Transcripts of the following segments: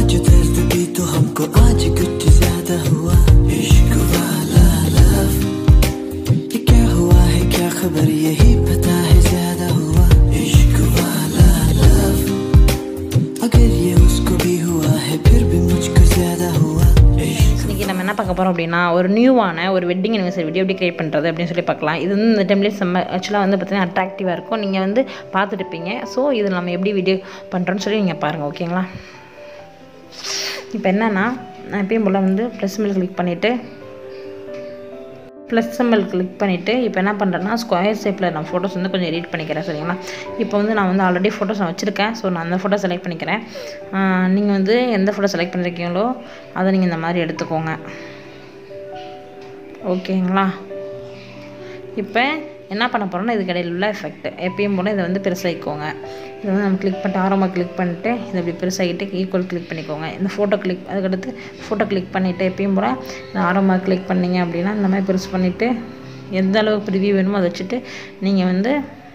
आज दर्द भी तो हमको आज कुछ ज्यादा हुआ इश्क वाला लव ये क्या हुआ है क्या खबर यही पता है ज्यादा हुआ इश्क वाला लव अगर ये उसको भी हुआ है फिर भी मुझको ज्यादा हुआ इश्क இன்றைக்கி நம்ம என்ன பார்க்க போகிறோம் அப்படின்னா ஒரு நியூவான ஒரு வெட்டிங் anniversary வீடியோ எப்படி கிரியேட் பண்ணுறது அப்படின்னு சொல்லி பார்க்கலாம் இது வந்து இந்த டெம்ப்ளேட் செம்ம ஆக்சுவலாக வந்து பார்த்தீங்கன்னா அட்ராக்டிவாக இருக்கும் நீங்கள் வந்து பார்த்துட்டுப்பீங்க ஸோ இது நம்ம எப்படி வீடியோ பண்ணுறோன்னு சொல்லி நீங்கள் பாருங்கள் ஓகேங்களா இப்போ என்னென்னா நான் எப்பயும் போல் வந்து ப்ளஸ் சிம்பிள் கிளிக் பண்ணிவிட்டு ப்ளஸ் சிம்பிள் கிளிக் பண்ணிவிட்டு இப்போ என்ன பண்ணுறேன்னா ஸ்கொயர் ஷேப்பில் நான் ஃபோட்டோஸ் வந்து கொஞ்சம் எடிட் பண்ணிக்கிறேன் சரிங்களா இப்போ வந்து நான் வந்து ஆல்ரெடி ஃபோட்டோஸ் நான் வச்சுருக்கேன் ஸோ நான் அந்த ஃபோட்டோ செலக்ட் பண்ணிக்கிறேன் நீங்கள் வந்து எந்த ஃபோட்டோ செலக்ட் பண்ணியிருக்கீங்களோ அதை நீங்கள் இந்த மாதிரி எடுத்துக்கோங்க ஓகேங்களா இப்போ என்ன பண்ண போகிறோம்னா இதுக்கு இடையில உள்ள எஃபெக்ட் எப்பயும் போல் இதை வந்து பெருசாகிக்கோங்க இதை வந்து நம்ம கிளிக் பண்ணிட்டு ஆரம்பமாக கிளிக் பண்ணிட்டு இதை இப்படி பெருசாகிட்டு ஈக்குவல் கிளிக் பண்ணிக்கோங்க இந்த ஃபோட்டோ கிளிக் அதுக்கடுத்து ஃபோட்டோ கிளிக் பண்ணிவிட்டு எப்பயும் போல் இந்த ஆரம்பமாக கிளிக் பண்ணீங்க அப்படின்னா இந்த மாதிரி பெருசு பண்ணிவிட்டு எந்த அளவுக்கு ப்ரிவியூ வேணுமோ அதை வச்சுட்டு நீங்கள் வந்து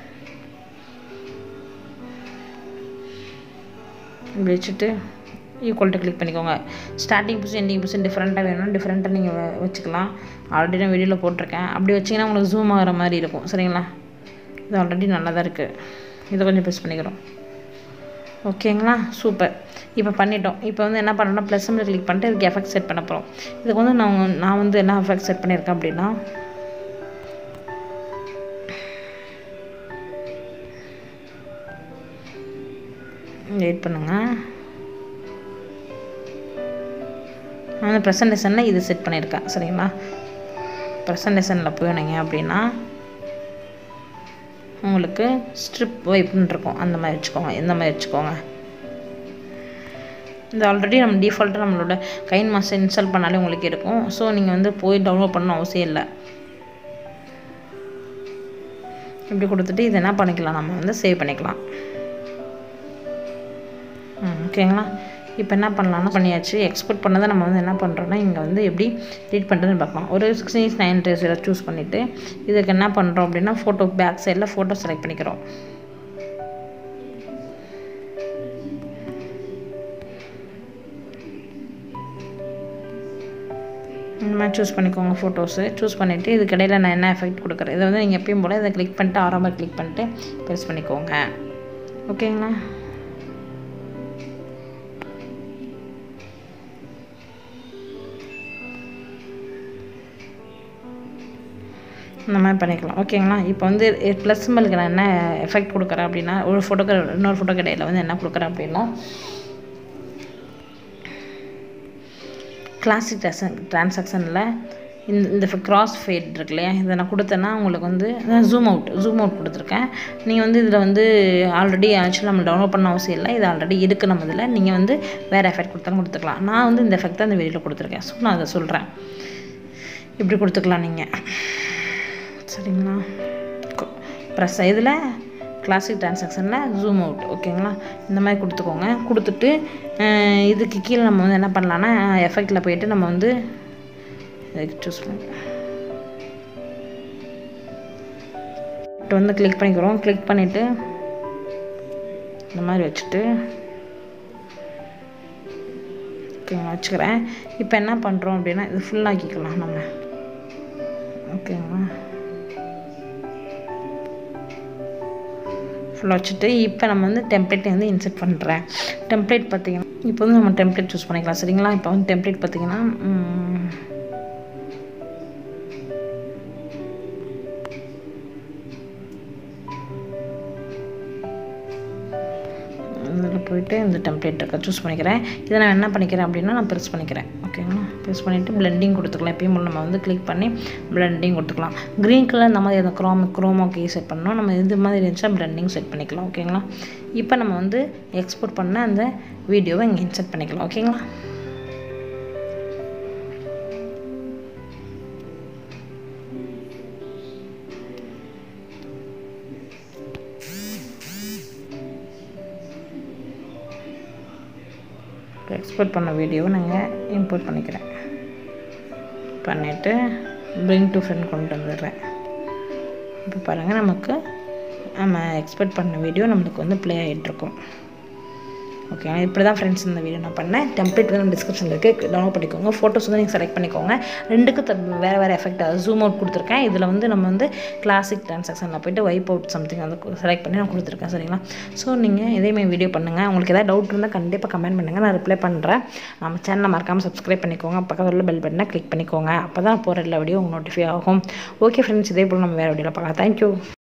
இப்படி வச்சுட்டு ஈக்குவல்ட்டு கிளிக் பண்ணிக்கோங்க ஸ்டார்டிங் பொசிஷன் எண்டிங் பொசிஷன் டிஃப்ரெண்ட்டாக வேணும்னா டிஃப்ரெண்ட்டாக நீங்கள் வ- வச்சுக்கலாம் ஆல்ரெடி நான் வீடியோவில் போட்டிருக்கேன் அப்படி வச்சிங்கன்னா உங்களுக்கு ஜூம் ஆகிற மாதிரி இருக்கும் சரிங்களா இது ஆல்ரெடி நல்லா தான் இருக்குது இதை கொஞ்சம் ப்ரெஸ் பண்ணிக்கிறோம் ஓகேங்களா சூப்பர் இப்போ பண்ணிட்டோம் இப்போ வந்து என்ன பண்ணணும்னா ப்ளஸ் சிம்பிள் கிளிக் பண்ணிட்டு இதுக்கு எஃபெக்ட் செட் பண்ண போகிறோம் இதுக்கு வந்து நான் உங்க- நான் வந்து என்ன எஃபெக்ட் செட் பண்ணியிருக்கேன் அப்படின்னா வெயிட் பண்ணுங்கள் நான் வந்து ப்ரெசன்டேஷனில் இது செட் பண்ணியிருக்கேன் சரிங்களா ப்ரெசன்டேஷனில் போனீங்க அப்படின்னா உங்களுக்கு ஸ்ட்ரிப் வைப்னு இருக்கும் அந்த மாதிரி வச்சுக்கோங்க இந்த மாதிரி வச்சுக்கோங்க இது ஆல்ரெடி நம்ம டிஃபால்ட்டாக நம்மளோட கைன் மாஸ்டர் இன்ஸ்டால் பண்ணாலே உங்களுக்கு இருக்கும் ஸோ நீங்கள் வந்து போய் டவுன்லோட் பண்ணணும் அவசியம் இல்லை இப்படி கொடுத்துட்டு இதை என்ன பண்ணிக்கலாம் நம்ம வந்து சேவ் பண்ணிக்கலாம் ம், ஓகேங்களா இப்போ என்ன பண்ணலாம்னா பண்ணியாச்சு எக்ஸ்போர்ட் பண்ணதை நம்ம வந்து என்ன பண்ணுறோம்னா இங்கே வந்து எப்படி எடிட் பண்ணுறதுன்னு பார்க்கலாம் ஒரு சிக்ஸ்டீன் நைன் ட்ரெஸில் சூஸ் பண்ணிவிட்டு இதுக்கு என்ன பண்ணுறோம் அப்படின்னா ஃபோட்டோ பேக் சைடில் ஃபோட்டோ செலக்ட் பண்ணிக்கிறோம் இந்த மாதிரி சூஸ் பண்ணிக்கோங்க ஃபோட்டோஸு சூஸ் பண்ணிவிட்டு இதுக்கு இடையில நான் என்ன எஃபெக்ட் கொடுக்குறேன் இதை வந்து நீங்கள் எப்பயும் போல் இதை கிளிக் பண்ணிட்டு ஆரம்பம் கிளிக் பண்ணிட்டு ப்ரெஸ் பண்ணிக்கோங்க ஓகேங்களா இந்த மாதிரி பண்ணிக்கலாம் ஓகேங்களா இப்போ வந்து ப்ளஸ் சிம்பிளுக்கு நான் என்ன எஃபெக்ட் கொடுக்குறேன் அப்படின்னா ஒரு ஃபோட்டோக்கு இன்னொரு ஃபோட்டோக்கு இடையில வந்து என்ன கொடுக்குறேன் அப்படின்னா கிளாசிக் டிரான்சாக்ஷனில் இந்த இந்த கிராஸ் ஃபேட் இருக்கு இல்லையா இதை நான் கொடுத்தேன்னா உங்களுக்கு வந்து ஜூம் அவுட் ஜூம் அவுட் கொடுத்துருக்கேன் நீங்கள் வந்து இதில் வந்து ஆல்ரெடி ஆக்சுவலாக நம்ம டவுன்லோட் பண்ண அவசியம் இல்லை இது ஆல்ரெடி இருக்குது நம்ம இதில் நீங்கள் வந்து வேறு எஃபெக்ட் கொடுத்தாலும் கொடுத்துக்கலாம் நான் வந்து இந்த எஃபெக்ட் தான் இந்த வெளியில் கொடுத்துருக்கேன் ஸோ நான் அதை சொல்கிறேன் இப்படி கொடுத்துக்கலாம் நீங்கள் சரிங்களா ப்ரெஸ் இதில் கிளாசிக் டிரான்சாக்ஷனில் ஜூம் அவுட் ஓகேங்களா இந்த மாதிரி கொடுத்துக்கோங்க கொடுத்துட்டு அஹ், இதுக்கு கீழே நம்ம வந்து என்ன பண்ணலான்னா எஃபெக்டில் போயிட்டு நம்ம வந்து சூஸ் பண்ணி இப்போ வந்து கிளிக் பண்ணிக்கிறோம் கிளிக் பண்ணிவிட்டு இந்த மாதிரி வச்சுட்டு ஓகேங்களா வச்சுக்கிறேன் இப்போ என்ன பண்ணுறோம் அப்படின்னா இது ஃபுல்லாக்கிக்கலாம் நம்ம ஓகேங்களா ஃபுல்லாக வச்சுட்டு இப்போ நம்ம வந்து டெம்ப்ளேட் வந்து இன்செர்ட் பண்ணுறேன் டெம்ப்ளேட் பார்த்தீங்கன்னா இப்போ வந்து நம்ம டெம்ப்ளேட் சூஸ் பண்ணிக்கலாம் சரிங்களா இப்போ வந்து டெம்ப்ளேட் பார்த்தீங்கன்னா ம், இதில் போயிட்டு இந்த டெம்ப்ளேட் இருக்க சூஸ் பண்ணிக்கிறேன் இதை நான் என்ன பண்ணிக்கிறேன் அப்படின்னா நான் ப்ரெஸ் பண்ணிக்கிறேன் ஓகேங்களா ப்ரெஸ் பண்ணிவிட்டு பிளெண்டிங் கொடுத்துக்கலாம் எப்பயும் போல நம்ம வந்து கிளிக் பண்ணி பிளெண்டிங் கொடுத்துக்கலாம் க்ரீன் கலர் இந்த மாதிரி அந்த க்ரோம் க்ரோமாக்கி செட் பண்ணோம் நம்ம இது மாதிரி இருந்துச்சுன்னா பிளெண்டிங் செட் பண்ணிக்கலாம் ஓகேங்களா இப்போ நம்ம வந்து எக்ஸ்போர்ட் பண்ண அந்த வீடியோவை இங்கே இன்செர்ட் பண்ணிக்கலாம் ஓகேங்களா எக்ஸ்போர்ட் பண்ண வீடியோவை நாங்கள் இம்போர்ட் பண்ணிக்கிறேன் பண்ணிவிட்டு bring டு ஃப்ரெண்ட் கொண்டு வந்துடுறேன் இப்போ பாருங்கள் நமக்கு நம்ம எக்ஸ்பெக்ட் பண்ண வீடியோ நம்மளுக்கு வந்து ப்ளே ஆகிட்டுருக்கும் ஓகே இப்படி தான் ஃப்ரெண்ட்ஸ் இந்த வீடியோ நான் பண்ணேன் டெம்ப்ளேட் வந்து டிஸ்கிரிப்ஷனில் இருக்குது டவுன்லோட் பண்ணிக்கோங்க ஃபோட்டோஸ் வந்து நீங்கள் செலக்ட் பண்ணிக்கோங்க ரெண்டுக்கும் த வேறு வேறு எஃபெக்ட் ஜூம் அவுட் கொடுத்துருக்கேன் இதில் வந்து நம்ம வந்து கிளாசிக் ட்ரான்சாக்ஷனில் போயிட்டு வைப் அவுட் சம்திங் வந்து செலக்ட் பண்ணி நான் கொடுத்துருக்கேன் சரிங்களா ஸோ நீங்கள் இதேமாதிரி வீடியோ பண்ணுங்கள் உங்களுக்கு ஏதாவது டவுட் இருந்தால் கண்டிப்பாக கமெண்ட் பண்ணுங்கள் நான் ரிப்ளை பண்ணுறேன் நம்ம சேனலை மறக்காமல் சப்ஸ்கிரைப் பண்ணிக்கோங்க பக்கத்தில் உள்ள பெல் பட்டனை கிளிக் பண்ணிக்கோங்க அப்போ தான் போகிற எல்லா வீடியோ உங்களுக்கு நோட்டிஃபை ஆகும் ஓகே ஃப்ரெண்ட்ஸ் இதே போல் நம்ம வேறு வீடியோவில் பார்க்கலாம் தேங்க்யூ